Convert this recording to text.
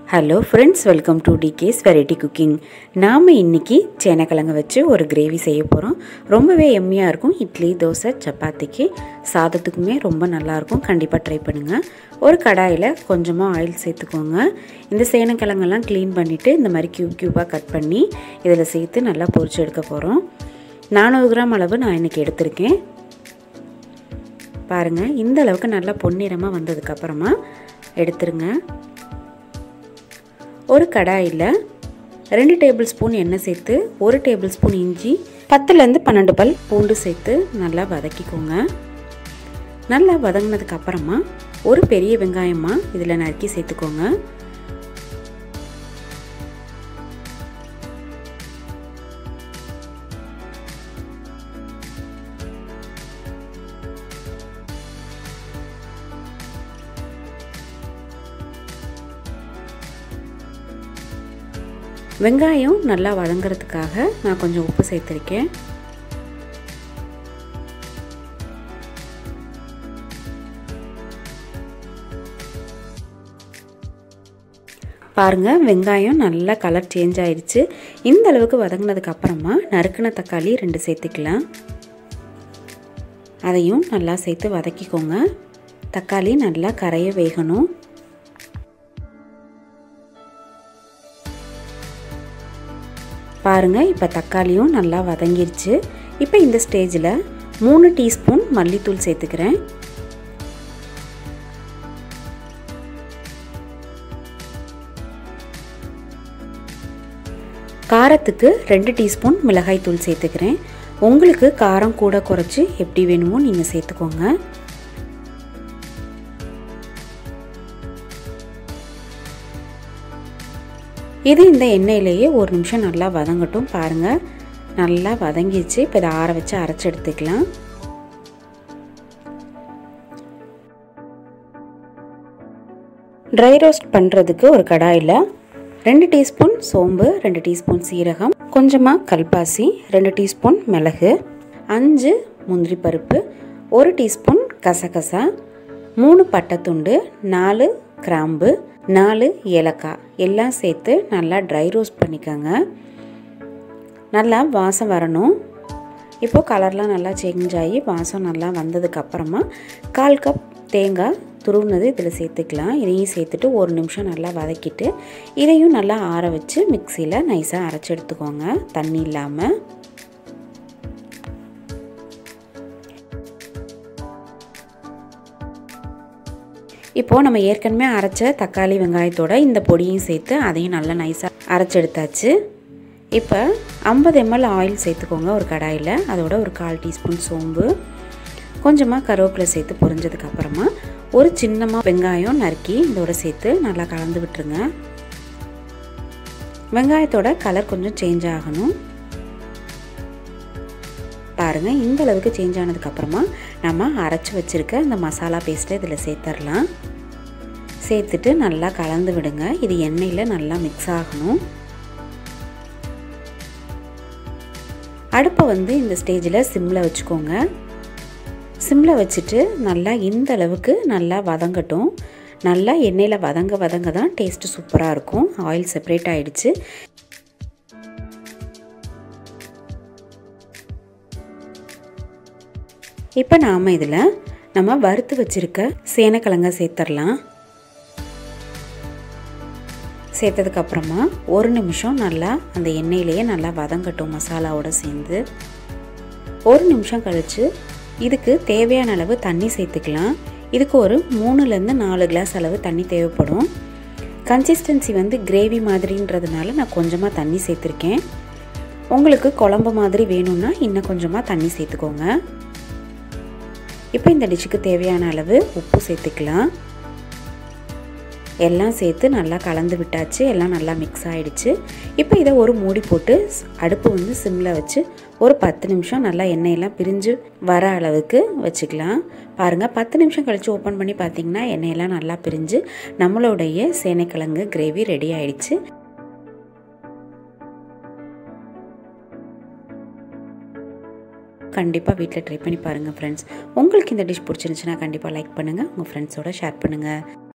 hello friends welcome to டிகேஸ் variety cooking நாம் இன்றைக்கி சேனக்கிழங்கு வச்சு ஒரு கிரேவி செய்ய போகிறோம் ரொம்பவே எம்மியாக இருக்கும் இட்லி தோசை சப்பாத்திக்கு சாதத்துக்குமே ரொம்ப நல்லாயிருக்கும் கண்டிப்பாக ட்ரை பண்ணுங்கள் ஒரு கடாயில் கொஞ்சமாக ஆயில் சேர்த்துக்கோங்க இந்த சேனக்கிழங்கெல்லாம் க்ளீன் பண்ணிவிட்டு இந்த மாதிரி க்யூப் க்யூபாக கட் பண்ணி இதில் சேர்த்து நல்லா பொரிச்சு எடுக்க போகிறோம் நானூறு கிராம் அளவு நான் இன்றைக்கி எடுத்திருக்கேன் பாருங்கள் இந்த அளவுக்கு நல்லா பொன்னிறமாக வந்ததுக்கப்புறமா எடுத்துருங்க ஒரு கடாயில் ரெண்டு டேபிள் ஸ்பூன் எண்ணெய் சேர்த்து ஒரு டேபிள் ஸ்பூன் இஞ்சி பத்துலேருந்து பன்னெண்டு பல் பூண்டு சேர்த்து நல்லா வதக்கிக்கோங்க நல்லா வதங்கினதுக்கு அப்புறமா ஒரு பெரிய வெங்காயமாக இதில் நறுக்கி சேர்த்துக்கோங்க வெங்காயம் நல்லா வதங்கிறதுக்காக நான் கொஞ்சம் உப்பு சேர்த்துருக்கேன் பாருங்கள் வெங்காயம் நல்லா கலர் சேஞ்ச் ஆயிடுச்சு இந்த அளவுக்கு வதங்கினதுக்கு அப்புறமா நறுக்கின தக்காளி ரெண்டு சேர்த்துக்கலாம் அதையும் நல்லா சேர்த்து வதக்கிக்கோங்க தக்காளி நல்லா கரைய வேகணும் பாருங்கள் இப்போ தக்காளியும் நல்லா வதங்கிருச்சு இப்போ இந்த ஸ்டேஜில் மூணு டீஸ்பூன் மல்லித்தூள் சேர்த்துக்கிறேன் காரத்துக்கு ரெண்டு டீஸ்பூன் மிளகாய் தூள் சேர்த்துக்கிறேன் உங்களுக்கு காரம் கூட குறைச்சி எப்படி வேணுமோ நீங்கள் சேர்த்துக்கோங்க இது இந்த எண்ணெயிலேயே ஒரு நிமிஷம் நல்லா வதங்கட்டும் பாருங்கள் நல்லா வதங்கிடுச்சு இப்போ இதை ஆற வச்சு அரைச்சி எடுத்துக்கலாம் ட்ரை ரோஸ்ட் பண்ணுறதுக்கு ஒரு கடாயில் ரெண்டு டீஸ்பூன் சோம்பு ரெண்டு டீஸ்பூன் சீரகம் கொஞ்சமாக கல்பாசி ரெண்டு டீஸ்பூன் மிளகு அஞ்சு முந்திரி பருப்பு ஒரு டீஸ்பூன் கசகசா மூணு பட்டைத்துண்டு நாலு கிராம்பு நாலு ஏலக்காய் எல்லாம் சேர்த்து நல்லா ட்ரை ரோஸ்ட் பண்ணிக்கோங்க நல்லா வாசம் வரணும் இப்போது கலர்லாம் நல்லா சேஞ்ச் ஆகி வாசம் நல்லா வந்ததுக்கப்புறமா கால் கப் தேங்காய் துருவுனது இதில் சேர்த்துக்கலாம் இதையும் சேர்த்துட்டு ஒரு நிமிஷம் நல்லா வதக்கிட்டு இதையும் நல்லா ஆற வச்சு மிக்சியில் நைஸாக அரைச்சி எடுத்துக்கோங்க தண்ணி இல்லாமல் இப்போது நம்ம ஏற்கனவே அரைச்ச தக்காளி வெங்காயத்தோட இந்த பொடியும் சேர்த்து அதையும் நல்லா நைஸாக அரைச்சி எடுத்தாச்சு இப்போ ஐம்பது எம்எல் ஆயில் சேர்த்துக்கோங்க ஒரு கடாயில் அதோட ஒரு கால் டீஸ்பூன் சோம்பு கொஞ்சமாக கருவேப்பிலை சேர்த்து பொரிஞ்சதுக்கப்புறமா ஒரு சின்னமாக வெங்காயம் நறுக்கி இதோட சேர்த்து நல்லா கலந்து விட்டுருங்க வெங்காயத்தோட கலர் கொஞ்சம் சேஞ்ச் ஆகணும் பாருங்கள் இந்த அளவுக்கு சேஞ்ச் ஆனதுக்கப்புறமா நம்ம அரைச்சி வச்சுருக்க இந்த மசாலா பேஸ்ட்டை இதில் சேர்த்துடலாம் சேர்த்துட்டு நல்லா கலந்து விடுங்க இது எண்ணெயில் நல்லா மிக்ஸ் ஆகணும் அடுப்பை வந்து இந்த ஸ்டேஜில் சிம்மில் வச்சுக்கோங்க சிம்மில் வச்சுட்டு நல்லா இந்த அளவுக்கு நல்லா வதங்கட்டும் நல்லா எண்ணெயில் வதங்க வதங்க தான் டேஸ்ட்டு சூப்பராக இருக்கும் ஆயில் செப்பரேட் ஆகிடுச்சு இப்போ நாம் இதில் நம்ம வறுத்து வச்சுருக்க சேனக்கிழங்க சேர்த்துடலாம் சேர்த்ததுக்கப்புறமா ஒரு நிமிஷம் நல்லா அந்த எண்ணெயிலேயே நல்லா வதங்கட்டும் மசாலாவோடு சேர்ந்து ஒரு நிமிஷம் கழித்து இதுக்கு தேவையான அளவு தண்ணி சேர்த்துக்கலாம் இதுக்கு ஒரு மூணுலேருந்து நாலு கிளாஸ் அளவு தண்ணி தேவைப்படும் கன்சிஸ்டன்சி வந்து கிரேவி மாதிரின்றதுனால நான் கொஞ்சமாக தண்ணி சேர்த்துருக்கேன் உங்களுக்கு குழம்பு மாதிரி வேணும்னா இன்னும் கொஞ்சமாக தண்ணி சேர்த்துக்கோங்க இப்போ இந்த டிஷ்ஷுக்கு தேவையான அளவு உப்பு சேர்த்துக்கலாம் எல்லாம் சேர்த்து நல்லா கலந்து விட்டாச்சு எல்லாம் நல்லா மிக்ஸ் ஆகிடுச்சு இப்போ இதை ஒரு மூடி போட்டு அடுப்பு வந்து சிம்மில் வச்சு ஒரு பத்து நிமிஷம் நல்லா எண்ணெயெல்லாம் பிரிஞ்சு வர அளவுக்கு வச்சுக்கலாம் பாருங்கள் பத்து நிமிஷம் கழித்து ஓப்பன் பண்ணி பார்த்தீங்கன்னா எண்ணெயெல்லாம் நல்லா பிரிஞ்சு நம்மளுடைய சேனைக்கிழங்கு கிரேவி ரெடி ஆயிடுச்சு கண்டிப்பாக வீட்டில் ட்ரை பண்ணி பாருங்கள் ஃப்ரெண்ட்ஸ் உங்களுக்கு இந்த டிஷ் பிடிச்சிருந்துச்சுன்னா கண்டிப்பாக லைக் பண்ணுங்கள் உங்கள் ஃப்ரெண்ட்ஸோட ஷேர் பண்ணுங்கள்